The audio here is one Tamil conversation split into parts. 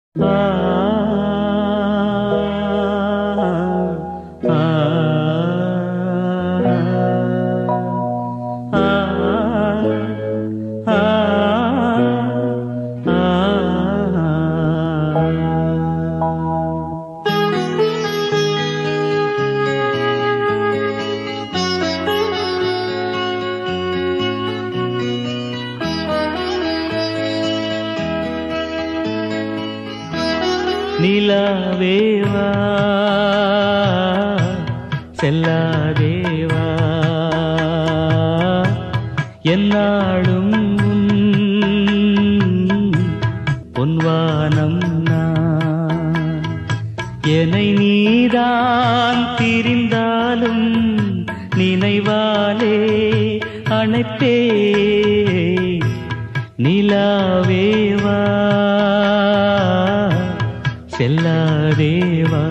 ஆ ஆ ஆ ஆ ஆ நிலாவேவா செல்லாதேவா என்னாலும் உன் பொன்வானம் நான் என்னை நீதான் திரிந்தாலும் நினைவாலே அணைப்பே நிலாவேவா செல்லாதேவா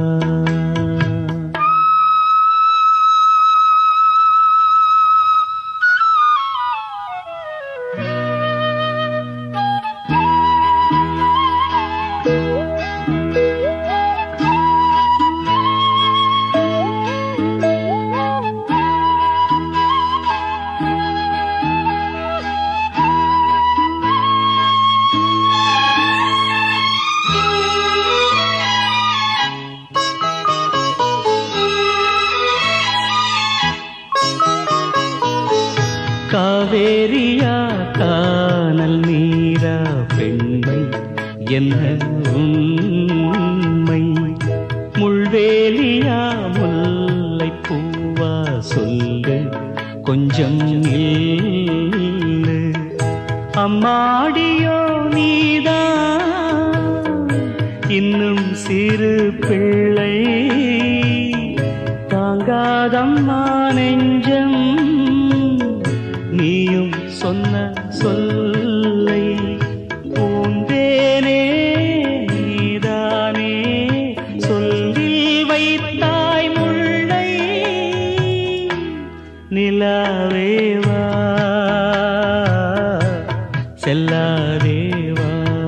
காவேரியா கானல் நீரா பெண்மை என்ன உண்மை முள்வேலியா முல்லை பூவா சொல்லு கொஞ்சம் நில்லு அம்மாடியோ நீதான் இன்னும் சிறு பிள்ளை தாங்காதம்மா நெஞ்சம் நீயும் சொன்ன சொல்லை பூந்தேனே நீதானே சொல்லில் வைத்தாய் முள்ளை நிலாவேவா செல்லாதேவா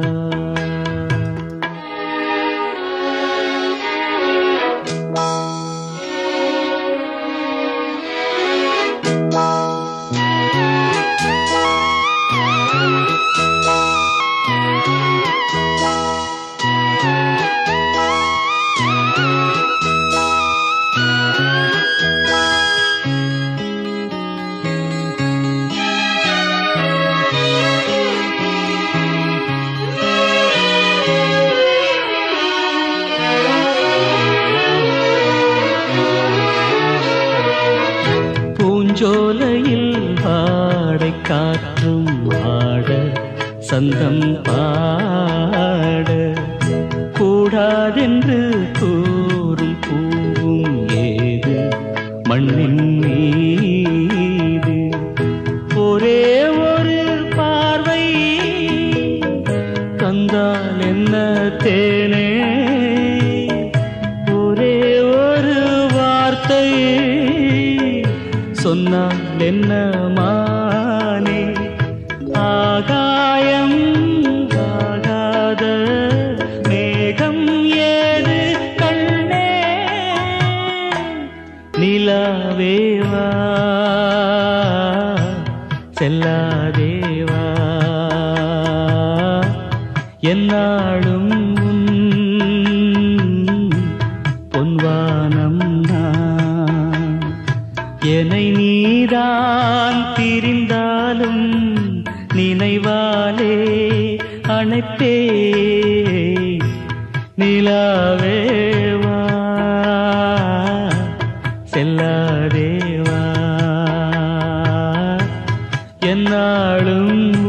பூஞ்சோலையில் ஆடை காற்றும் ஆட சந்தம் பாட கூடாதென்று கூறும் பூவும் ஏது மண்ணின் மீது ஒரே ஒரு பார்வை தந்தால் என்ன தேனே ஒரே ஒரு வார்த்தை சொன்னால் என்ன மானே ஆகாயம் ஆகாத மேகம் ஏது கண்ணே நிலாவேவா செல்லாதேவா என்னாலும் உன் பொன்வானம் நான் என்னை நீதான் திரிந்தாலும் நினைவாலே அணைப்பே நிலாவேவா செல்லாதேவா என்னாலும்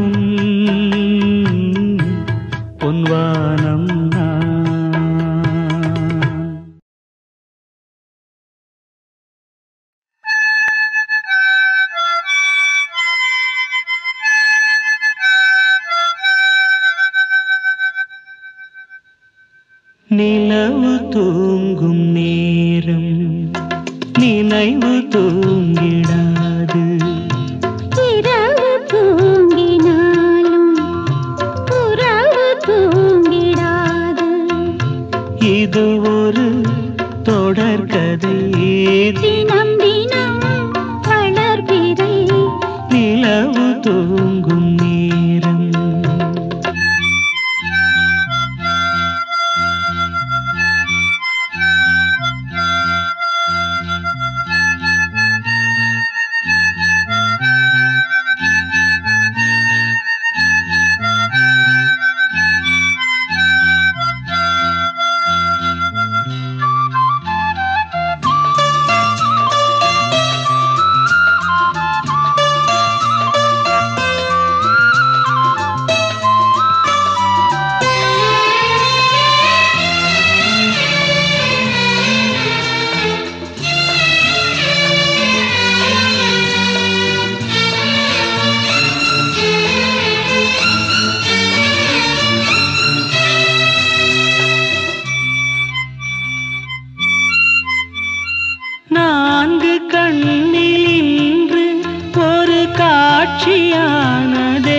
உன் பொன்வானம் நான் நிலவு தூங்கும் நேரம் நினைவு தூங்கிடாது இரவு தூங்கினாலும் உறவு தூங்கிடாது தொடர்கதை தினம் தினம் வளர்பிறை நிலவு தூங்கும் நேரம் நான்கு கண்ணில் இன்று ஒரு காட்சியானதே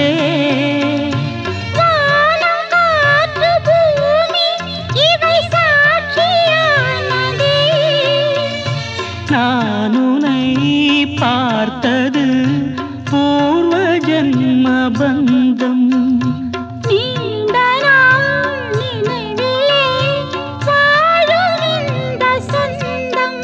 வானம் காற்று பூமி இவை சாட்சியானதே நான் உனை பார்த்தது பூர்வ ஜன்ம பந்தம் நீண்ட நாள் நினைவிலே வாழும் இந்த சொந்தம்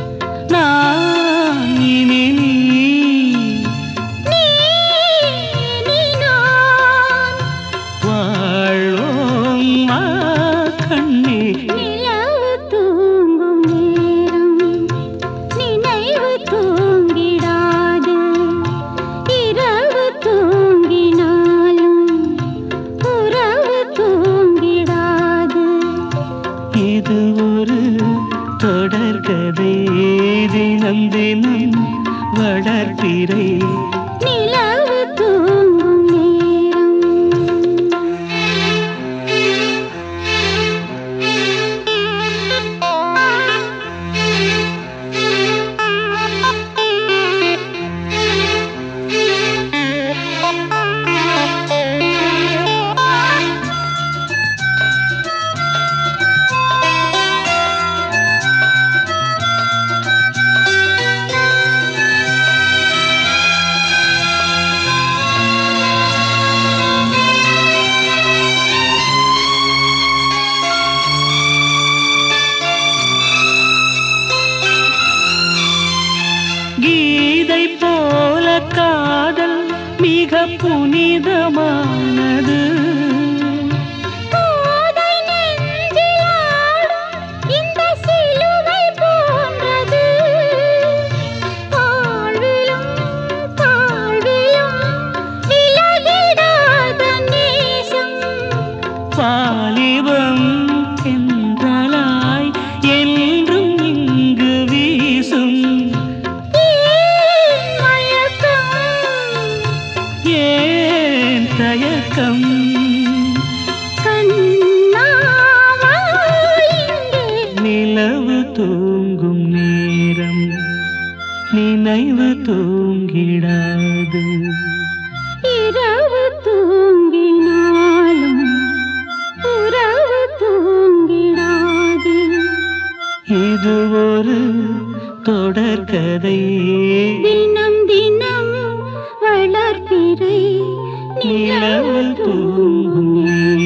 நான் இனி நீ நீ நீ நான் வாழ்வோம் வா கண்ணே நிலவு தூங்கும் நேரம் நினைவு தூங்கிடாது இரவு தூங்கினாலும் உறவு தூங்கிடாது இது ஒரு தொடர்கதை தினம் தினம் வளர்ப்பிறை நிலவு தூங்கும் நேரம் கீதை போல காதல் மிக புனிதமானது கோதை நெஞ்சில் ஆடும் இந்த சிலுவை போன்றது வாழ்விலும் தாழ்விலும் விலகிடாத நேசம் வாலிபம் என்றலாய் என்றும் இங்கு வீசும் ஏன் மயக்கம் ஏன் தயக்கம் கண்ணாவா இங்கே நிலவு தூங்கும் நேரம் நினைவு தூங்கிடாது இரவு தூங்கினாலும் உறவு தூங்கிடாது இது ஒரு தொடர்கதை தினம் தினம் வளர்பிறை நிலவு தூங்கும் நேரம்.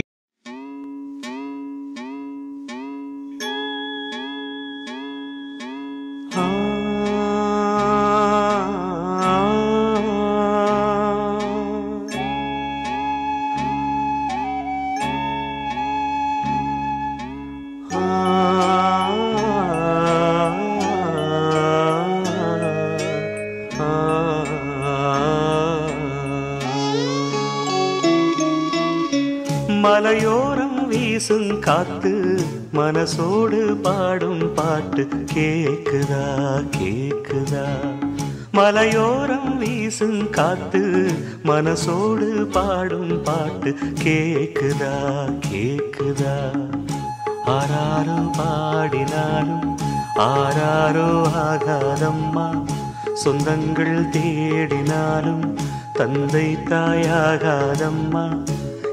மலையோரம் வீசும் காத்து மனசோடு பாடும் பாட்டு கேக்குதா கேக்குதா மலையோரம் வீசும் காத்து மனசோடு பாடும் பாட்டு கேக்குதா கேக்குதா ஆராரோ பாடினாலும் ஆராரோ ஆகாதம்மா சொந்தங்கள் தேடினாலும் தந்தை தாயாகாதம்மா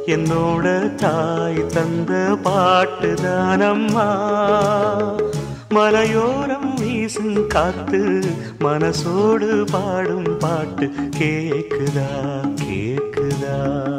என்னோட தாய் தந்த பாட்டுதானம்மா மலையோரம் வீசும் காத்து மனசோடு பாடும் பாட்டு கேக்குதா கேக்குதா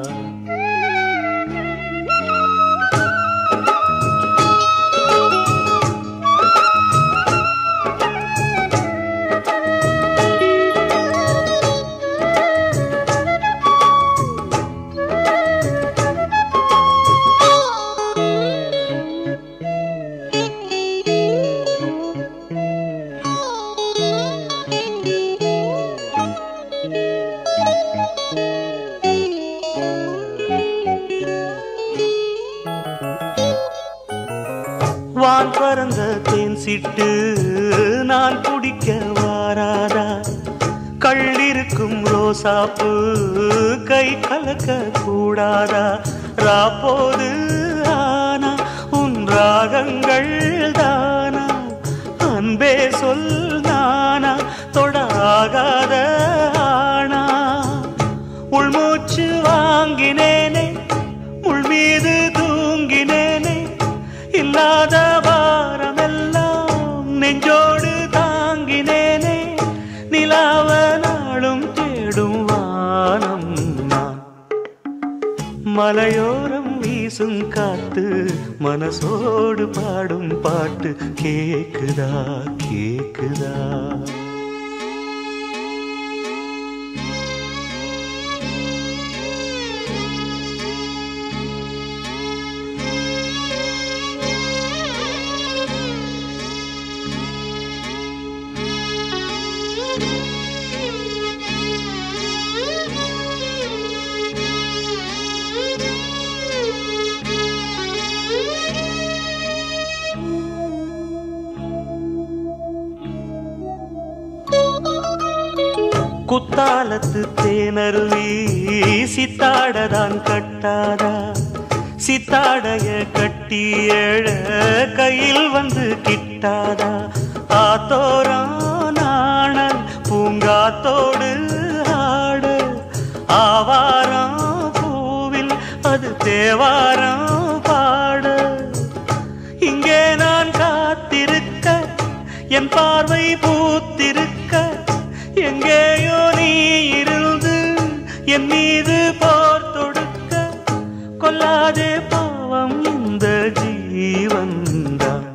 வான் பறந்த தேன் சிட்டு நான் குடிக்க வாராதா கள்ளிருக்கும் ரோசாப்பு கை கலக்க கூடாதா ராப்போது ஆனா உன் ராகங்கள் தானா அன்பே சொல் நானா தொடாகாத ஆனா உள்மூச்சு வாங்கினேனே உள் மீது தூங்கினேனே இல்லாத வாரமெல்லாம் நெஞ்சோடு தாங்கினேனே நிலாவ நாளும் தேடும் வானம் நான் மலையோரம் வீசும் காத்து மனசோடு பாடும் பாட்டு கேக்குதா கேக்குதா குத்தாலத்து தேனருவி சித்தாடதான் கட்டாதா சித்தாடைய கட்டி எழ கையில் வந்து கிட்டாதா ஆத்தோரா நாணல் பூங்காத்தோடு ஆட ஆவாரம் பூவில் அது தேவாரம் பாட இங்கே நான் காத்திருக்க என் பார்வை பூத்திருக்க எங்கேயோ நீ இருந்து என் மீது போர் தொடுக்க கொல்லாதே பாவம் இந்த ஜீவன்தான்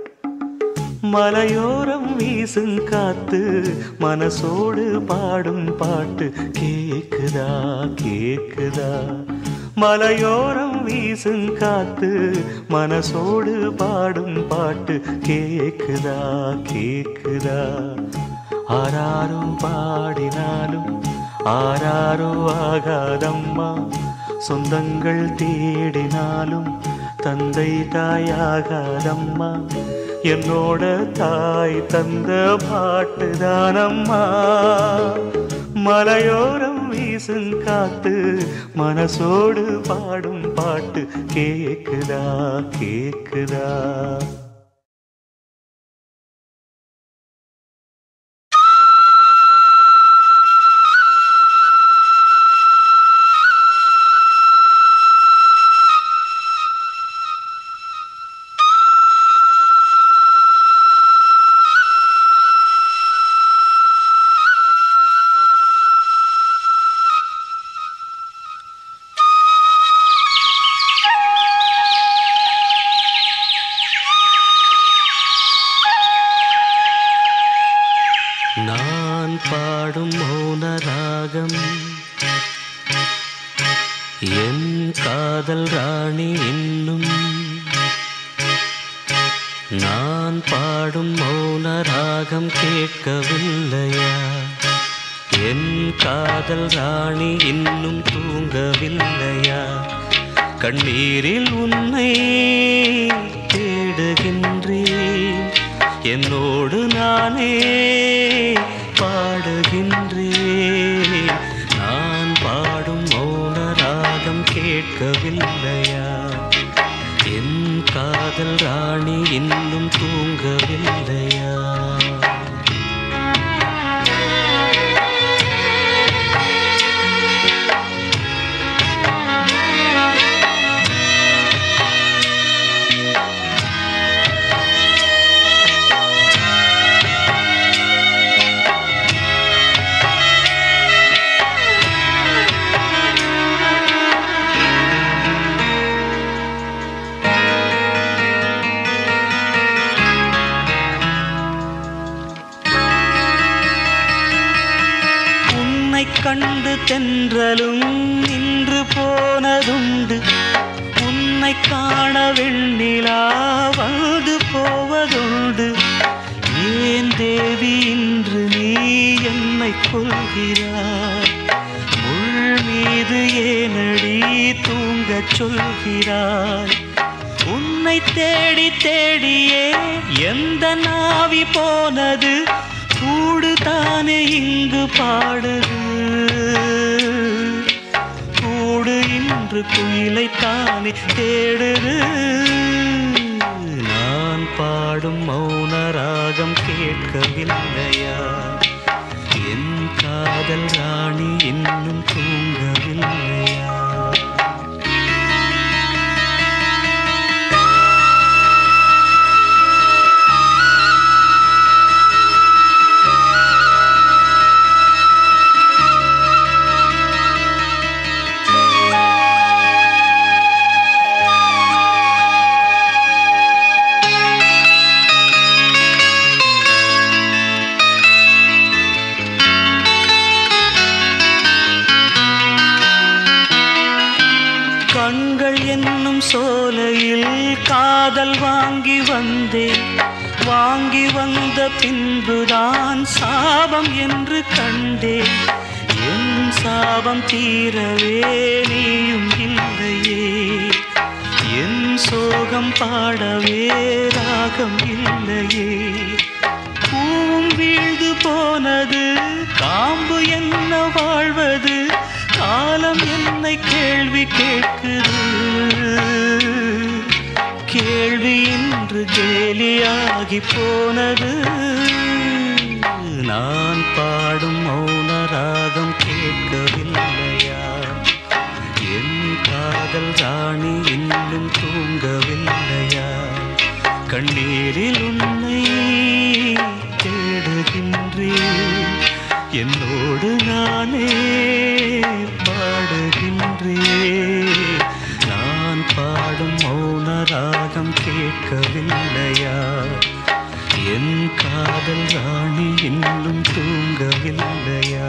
மலையோரம் வீசும் காத்து மனசோடு பாடும் பாட்டு கேக்குதா கேக்குதா மலையோரம் வீசும் காத்து மனசோடு பாடும் பாட்டு கேக்குதா கேக்குதா ஆராரோ பாடினாலும் ஆராரோ ஆகாதம்மா சொந்தங்கள் தேடினாலும் தந்தை தாயாகாதம்மா என்னோட தாய் தந்த பாட்டுதானம்மா மலையோரம் வீசும் காத்து மனசோடு பாடும் பாட்டு கேக்குதா கேக்குதா நான் பாடும் மௌன ராகம் என் காதல் ராணி இன்னும் நான் பாடும் மௌன ராகம் கேட்கவில்லையா என் காதல் ராணி இன்னும் தூங்கவில்லையா கண்ணீரில் உன்னை தேடுகின்றேன் என்னோடு நானே பாடுகின்றேன் நான் பாடும் மௌன ராகம் கேட்கவில்லையா என் காதல் ராணி இன்னும் தூங்கவில்லையா தென்றலும் நின்று போனதுண்டு உன்னை காண வெண்ணிலா வந்து போவதுண்டு ஏன் தேவி இன்று நீ என்னை கொள்கிறாய் முள் மீது ஏனடி தூங்கச் சொல்கிறாய் உன்னை தேடி தேடியே எந்த நாவி போனது கூடு தானே இங்கு பாடுது கூடு இன்று குயிலை தானே தேடுது நான் பாடும் மௌன ராகம் கேட்கவில்லையா என் காதல் ராணி இன்னும் தூங்கவில்லையா கண்கள் என்னும் சோலையில் காதல் வாங்கி வந்தேன் வாங்கி வந்த பின்புதான் சாபம் என்று கண்டேன் என் சாபம் தீரவே நீயும் இல்லையே என் சோகம் பாடவே ராகம் இல்லையே பூவும் வீழ்ந்து போனது காம்பு என்ன வாழ்வது காலம் என்னை கேள்வி கேட்குது கேள்வி இன்று கேலியாகி போனது நான் பாடும் மௌன ராகம் கேட்கவில்லையா என் காதல் ராணி இன்னும் தூங்கவில்லையா கண்ணீரில் உன்னை தேடுகின்றேன் என்னோடு நானே பாடுகின்றேன் நான் பாடும் மௌன ராகம் கேட்கவில்லையா என் காதல் ராணி இன்னும் தூங்கவில்லையா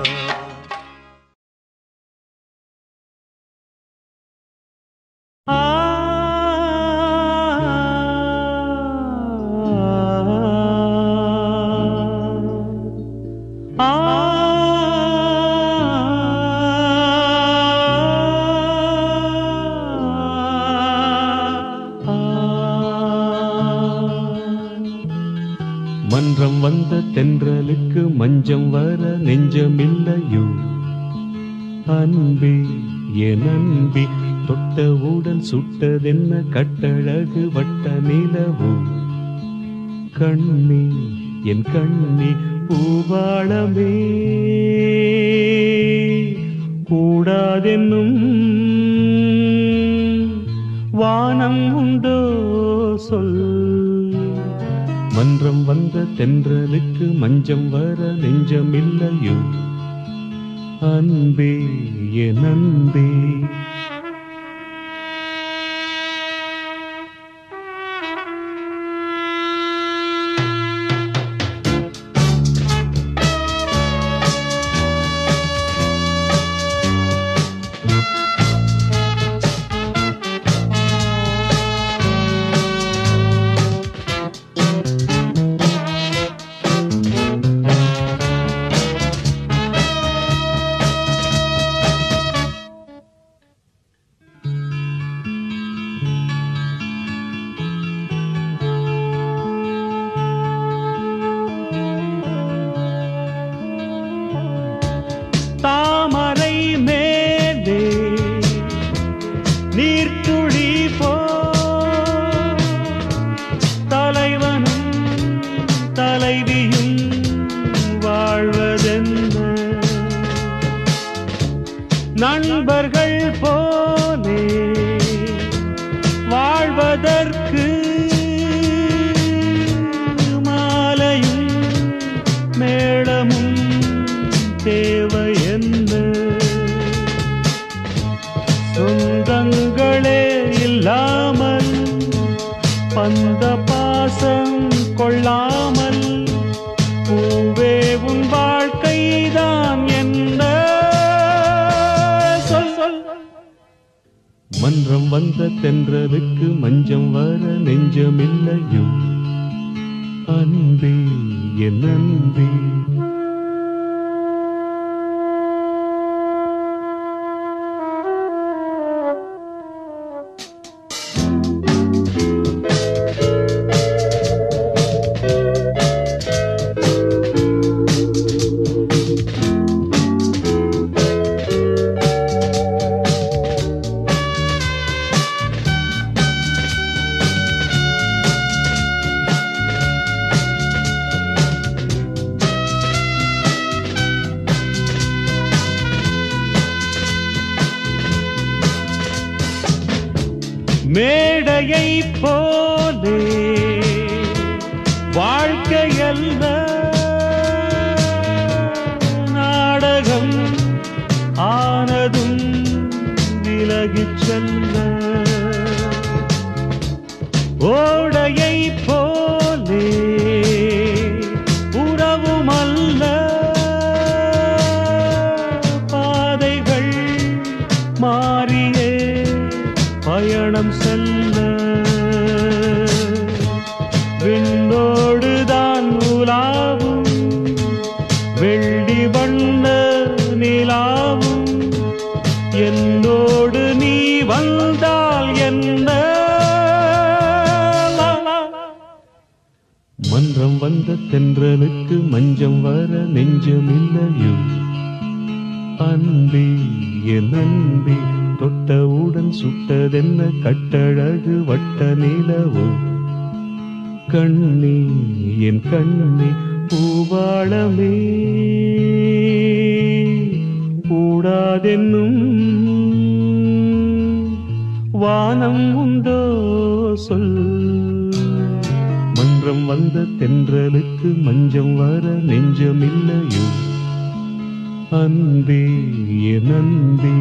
மன்றம் வந்த தென்றலுக்கு மஞ்சம் வர நெஞ்சமில்லையோ அன்பே என் அன்பி தொட்டவுடன் சுட்டதென்ன கட்டழகு வட்ட நிலவோ கண்ணே என் கண்ணே பூவாளமே கூடாதென்னும் வானம் உண்டோ சொல் மன்றம் வந்த தென்றலுக்கு மஞ்சம் வர நெஞ்சமில்லையோ அன்பே என் அன்பே தாமரை மேலே நீர்த்துளி போ தலைவனும் தலைவியும் வாழ்வதென்ன நண்பர்கள் போலே வாழ்வதற்கு மாலையும் மேளமும் தேவை என்ன சொந்தங்களே இல்லாமல் பந்த பாசம் கொள்ளாமல் பூவே உன் வாழ்க்கைதான் என்ன மன்றம் வந்த தென்றலுக்கு மஞ்சம் வர நெஞ்சமில்லையோ அன்பே என் அன்பே மேடையை போலே வாழ்க்கையல்ல நாடகம் ஆனதும் விலகிச் செல்ல ஓடையை போலே உறவுமல்ல பாதைகள் மாறியே பயணம் செல்ல விண்ணோடுதான் உலாவும் வெள்ளி வண்ண நிலாவும் என்னோடு நீ வந்தால் என்ன மன்றம் வந்த தென்றலுக்கு மஞ்சம் வர நெஞ்சமில்லையோ அன்பே என் அன்பே தொட்டவுடன் சுட்டதென்ன கட்டழகு வட்ட நிலவோ கண்ணே என் கண்ணே பூவாளமே கூடாதென்னும் வானம் உண்டோ சொல் மன்றம் வந்த தென்றலுக்கு மஞ்சம் வர நெஞ்சமில்லையோ அன்பே என் அன்பே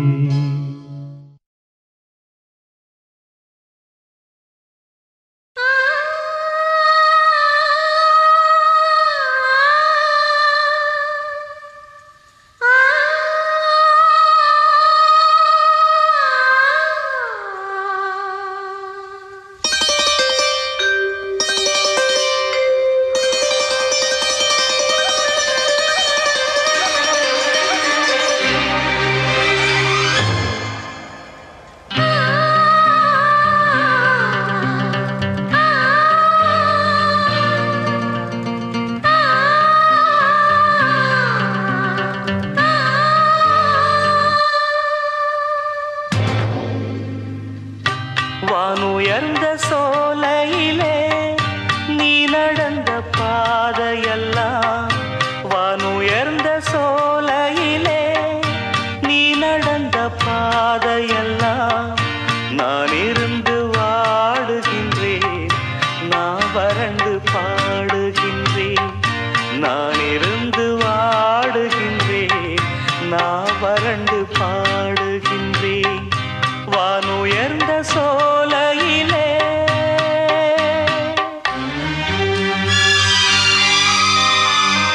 வானுயர்ந்த சோலையிலே நீ நடந்த பாதையெல்லாம் வானுயர்ந்த சோலையிலே நீ நடந்த பாதையெல்லாம் நான் இருந்து வாடுகின்றேன் நான் வறண்டு பாடுகின்றேன் நான் இருந்து வாடுகின்றேன் நான் வறண்டு பாடுகின்றேன் வானுயர்ந்த சோலையிலே ஆ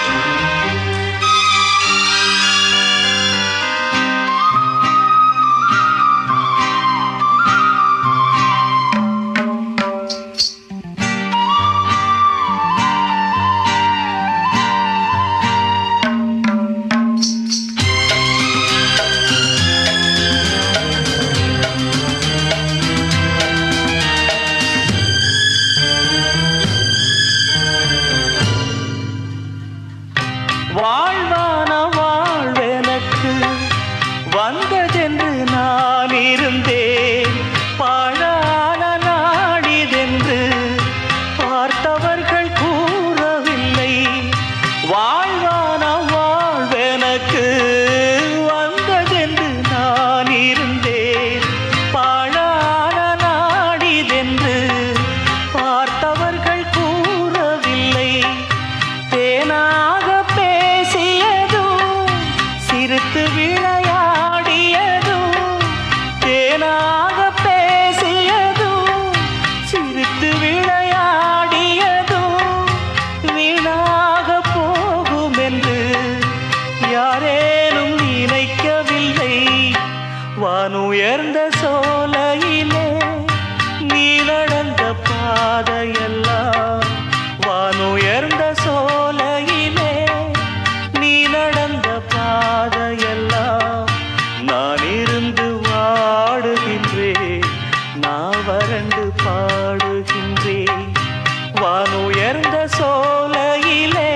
வறண்டு பாடுகின்றேன் வானுயர்ந்த சோலையிலே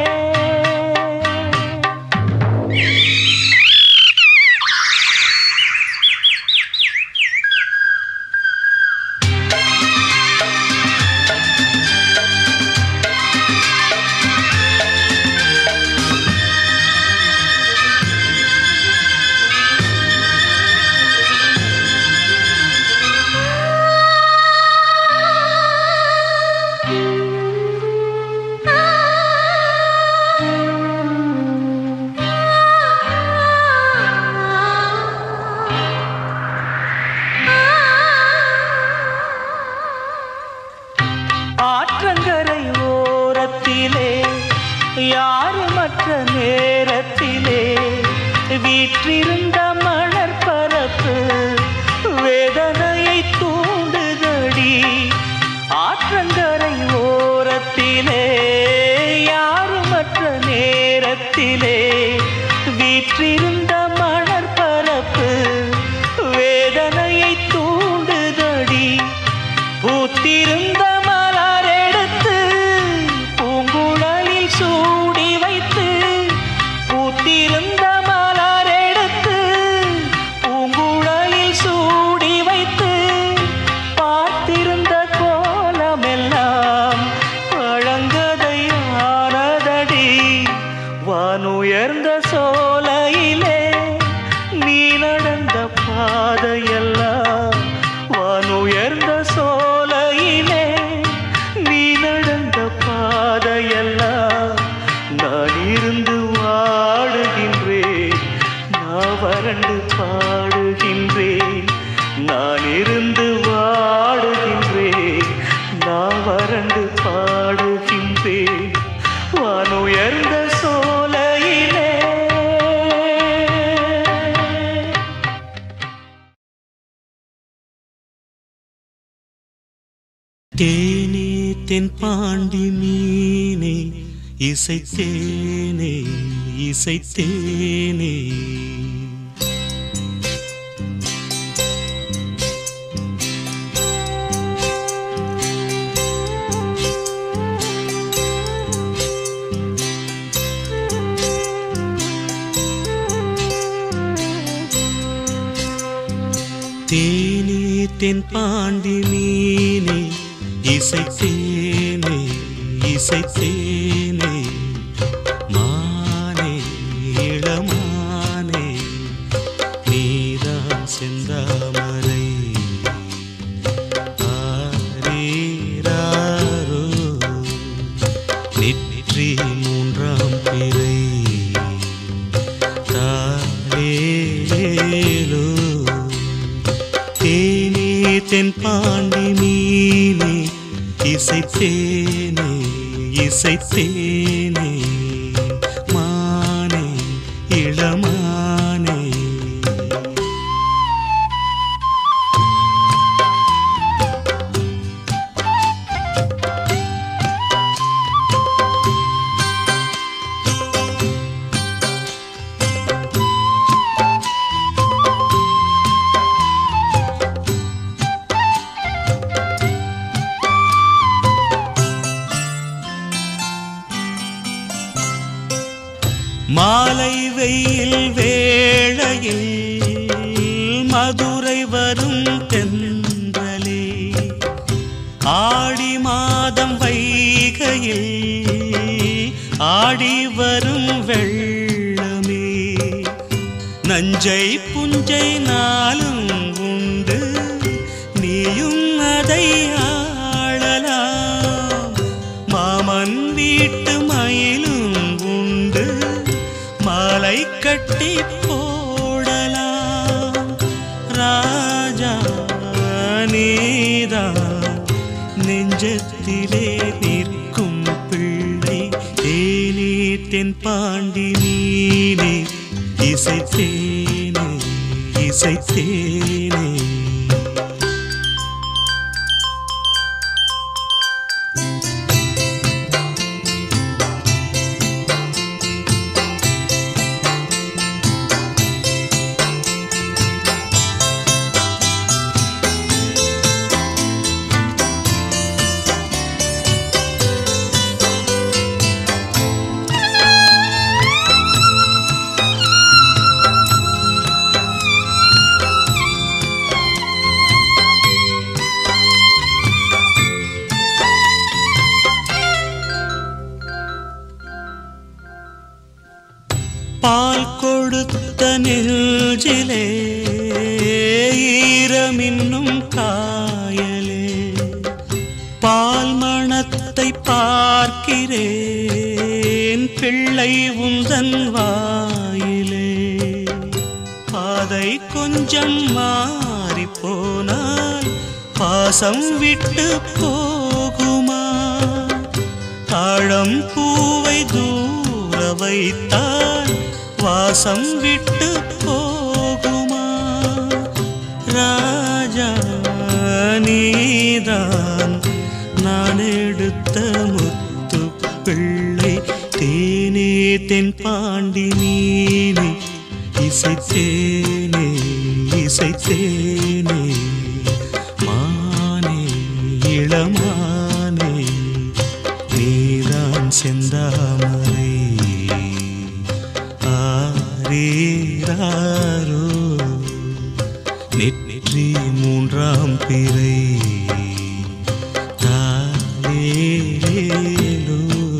ஆற்றங்கரை ஓரத்திலே யாருமற்ற நேரத்திலே வீற்றிருந்த மணற் பரப்பு வேதனையை தூண்டுதடி ஆற்றங்கரை ஓரத்திலே யாருமற்ற நேரத்திலே வீற்றிருந்த மணற் பரப்பு வேதனையை தூண்டுதடி பூத்திருந்த மலர் எடுத்து பூங்குழலில் சூடி வைத்து பூத்திருந்த மலர் எடுத்து பூங்குழலில் சூடி வைத்து பார்த்திருந்த கோலமெல்லாம் பழங்கதையானதடி வானுயர்ந்த சோலையிலே நீ நடந்த பாதையெல்லாம் வானுயர்ந்த சோலையிலே நீ நடந்த பாதையெல்லாம் நான் இருந்து வாடுகின்றேன் நான் வறண்டு பாடுகின்றேன் நான் இருந்து வாடுகின்றேன் நான் வறண்டு பாடுகின்றேன் வானுயர்ந்த சோலையிலே தேனே தென் பாண்டி மீனே இசைத்தேனே இசைத்தேனே தேனே தென் பாண்டி மீனே இசைத்தேனே இசைத்தேனே மானே இளமானே நீதான் செந்தாமரை ஆரீராரோ நெற்றி மூன்றாம் பிறை தாலேலோ தேனே தென் பாண்டி மீனே இசைத்தேனே இசைத்தேனே மானே இளமானே மாலை வெயில் வேளையில் மதுரை வரும் தென்றலே ஆடி மாதம் வைகையில் ஆடி வரும் வெள்ளமே நஞ்சை புஞ்சை நாளும் உண்டு நீயும் அதை ஆளலாம் மாமன் வீட்டு மயிலும் உண்டு மாலை கட்டி போடலாம் ராஜா நீதான் நெஞ்சத்திலே நிற்கும் பிள்ளை தேனே தென் பாண்டி நீனே இசைத்தேனே இசைத்தேனே பால் கொடுத்த நெஞ்சிலே ஈரமின்னும் காயலே பால் மணத்தை பார்க்கிறேன் பிள்ளை உந்தன் வாயிலே பாதை கொஞ்சம் மாறி போனால் பாசம் விட்டு போகுமா தாழம் பூவை தூர வைத்தால் வாசம் விட்டு போகுமா ராஜா நீதான் நான் எடுத்த முத்து பிள்ளை தேனே தென் பாண்டி நீனே இசைத்தேனே இசைத்தேனே மானே இளமானே நீதான் செந்தாமரை ஆரீராரோ நெற்றி மூன்றாம் பிறை தாலேலோ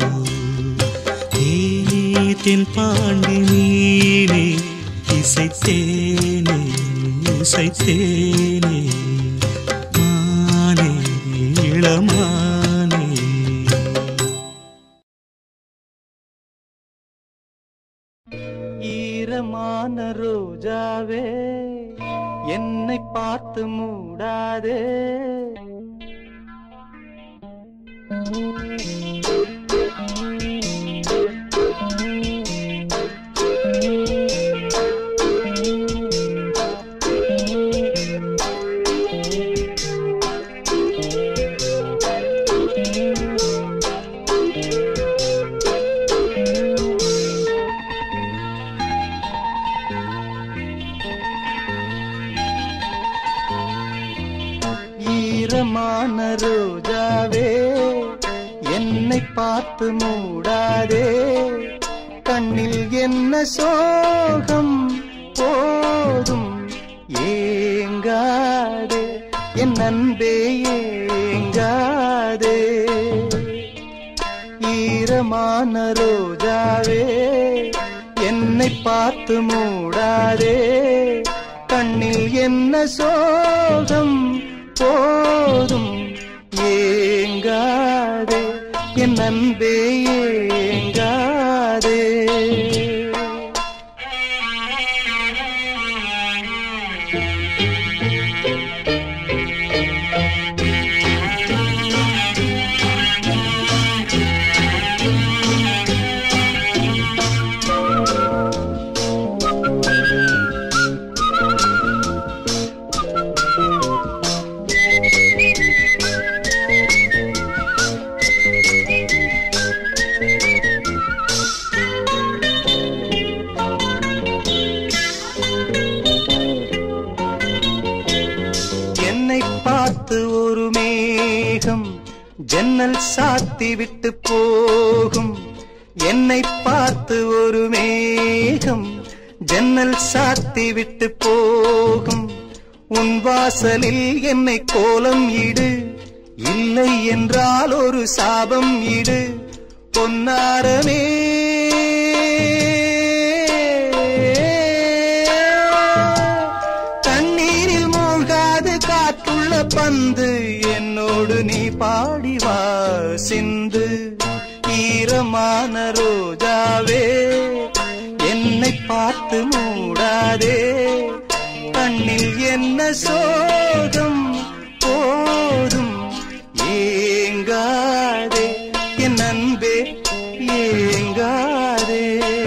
தேனே தென் பாண்டி நீனே இசைத்தேனே இசைத்தேனே மானே இளமானே ஈரமான ரோஜாவே என்னை பார்த்து மூடாதே ஈரமான ரோஜாவே என்னை பார்த்து மூடாதே கண்ணில் என்ன சோகம் போதும் ஏங்காதே என் அன்பே ஏங்காதே ஈரமான ரோஜாவே என்னை பார்த்து மூடாதே கண்ணில் என்ன சோகம் போதும் ஏங்காதே என் அன்பே ஏங்காதே என்னை பார்த்து ஒரு மேகம் ஜன்னல் சாத்தி விட்டு போகும் என்னை பார்த்து ஒரு மேகம் ஜன்னல் சாத்தி விட்டு போகும் உன் வாசலில் என்னை கோலம் இடு இல்லை என்றால் ஒரு சாபம் இடு பொன்னாரமே தண்ணீரில் மூழ்காது காற்றுள்ள பந்து என்னோடு நீ பாடி வா சிந்து ஈரமான ரோஜாவே என்னை பார்த்து மூடாதே கண்ணில் என்ன சோகம் போதும் ஏங்காதே என் அன்பே ஏங்காதே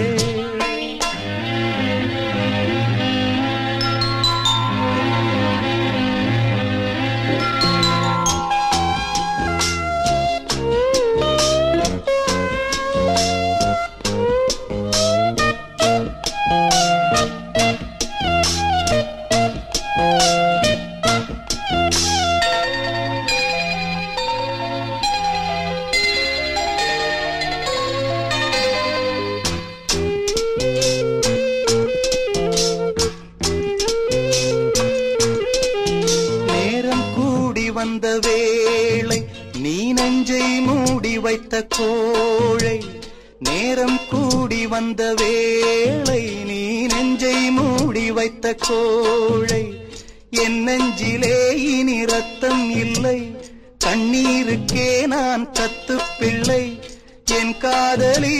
நேரம் கூடி வந்த வேளை நீ நெஞ்சை மூடி வைத்த கோழை நேரம் கூடி வந்த வேளை நீ நெஞ்சை மூடி வைத்த கோழை என் நெஞ்சிலே இனி ரத்தம் இல்லை கண்ணீருக்கே நான் கத்து பிள்ளை என் காதலி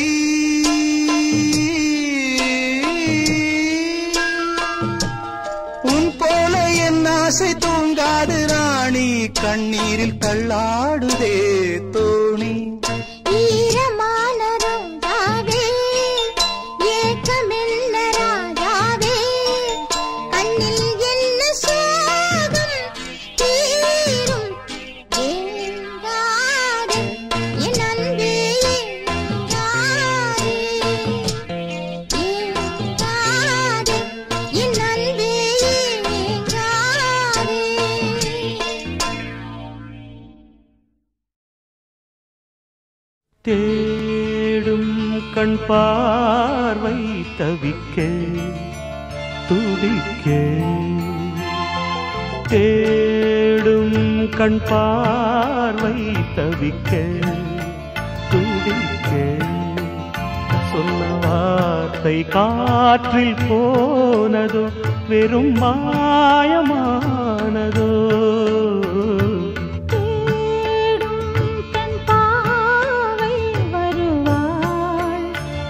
உன் போல என் ஆசை தூங்காது ராணி கண்ணீரில் தள்ளாடுதே தோணி ஈரமான ரோஜாவே, ஏக்கமென்ன ராஜாவே, கண்ணில் என்ன சோகம் தீரும் ஏங்காதே, என் அன்பே ஏங்காதே. ஏங்காதே, என் அன்பே ஏங்காதே. தேடும் கண் பார்வை தவிக்க துடிக்க தேடும் கண் பார்வை தவிக்க துடிக்க சொன்ன வார்த்தை காற்றில் போனதோ வெறும் மாயமானதோ தேடும் தன் பாவை வருவாள்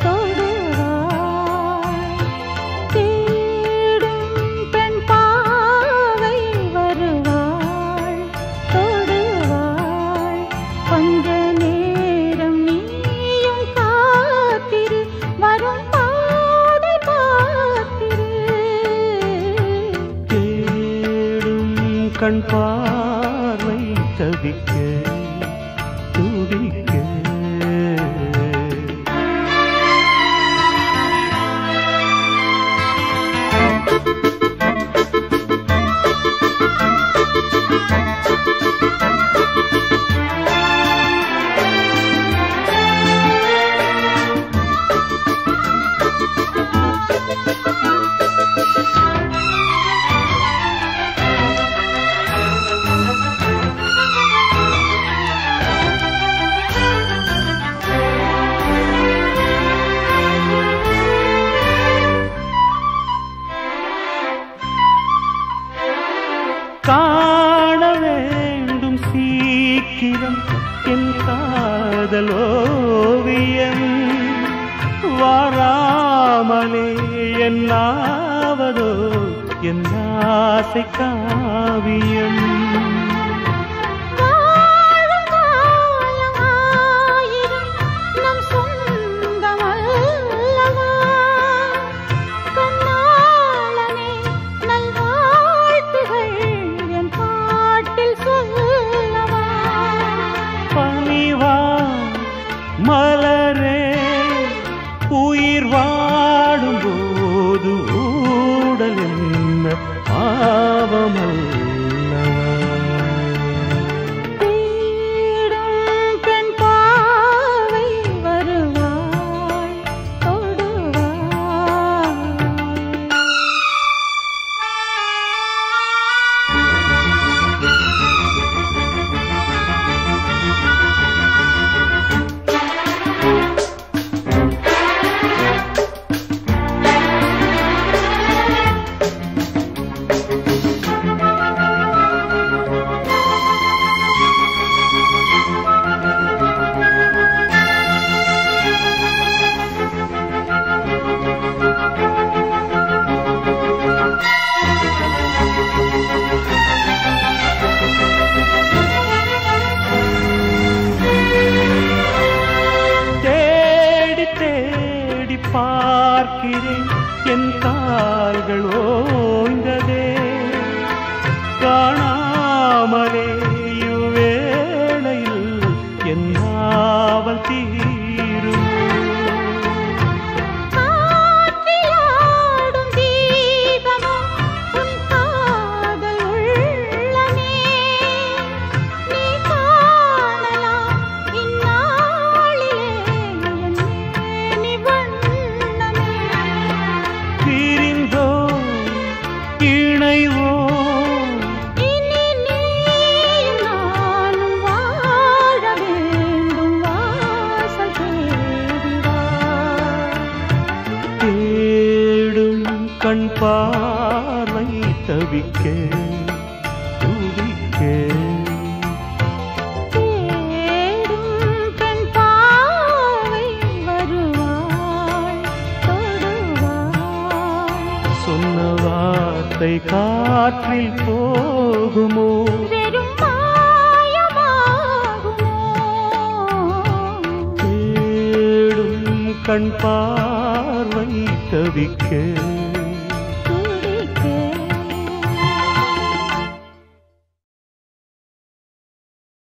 தொடுவாள் தேடும் தன் பாவை வருவாள் தொடுவாள் கொஞ்ச நேரம் நீயும் காத்திரு வரும் பாதை பார்த்திரு தேடும் கண் பார்வை தவிக்க துடிக்க காண வேண்டும் சீக்கிரம் என் காதல் ஓவியம் வாராமலே என்னாவதோ என் ஆசை காவியம் வாழும் காலம் ஆயிரம் நம் சொந்தமல்லவா கண்ணாளனே நல்வாழ்த்துகள் என் பாட்டில் சொல்லவா பணிவா மலரே உயிர் வாடும் போது ஊடல் என்ன பாவமல்லவா தேடும் பெண் பாவை வருவாள் தொடுவாள் தேடும் தவிக்க துடிக்க தேடும் பெண் பாவை வருவாள் தொடுவாள் சொன்ன வார்த்தை காற்றில் போகுமோ வெறும் மாயமாகுமோ தேடும் கண் பார்வை தவிக்க